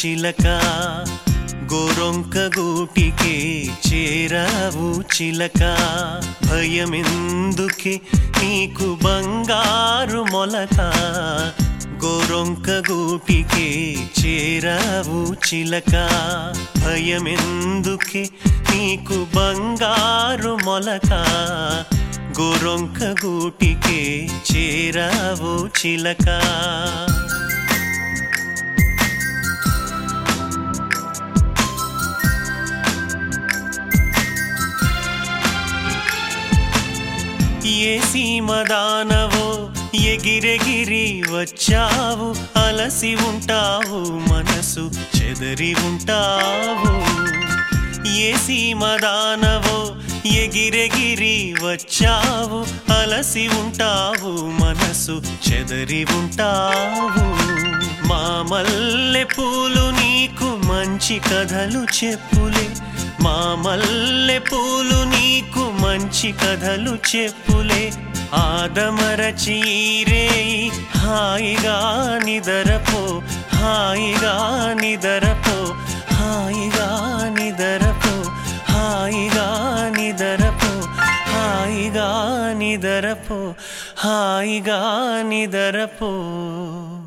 చిలక గోరొంక గూటికే చేరావు చిలక భయమెందుకే నీకు బంగారు మొలక గోరొంక గూటికే చేరావు చిలక భయమెందుకే నీకు బంగారు మొలక గోరొంక గూటికే చేరావు చిలక ఏ సీమదానవో ఎగిరెగిరి వచ్చావు అలసి ఉంటావు మనసు చెదరి ఉంటావు ఏ సీమదానవో ఎగిరెగిరి వచ్చావు అలసి ఉంటావు మనసు చెదరి ఉంటావు మా మల్లె పూలు నీకు మంచి కథలు చెప్పులే మా మల్లె పూలు నీకు మంచి కథలు చెప్పులే ఆదమరచి రే హాయిగా నిదరపో హాయిగా నిదరపో హాయిగా నిదరపో హాయిగా నిదరపో హాయిగా నిదరపో హాయిగా నిదరపో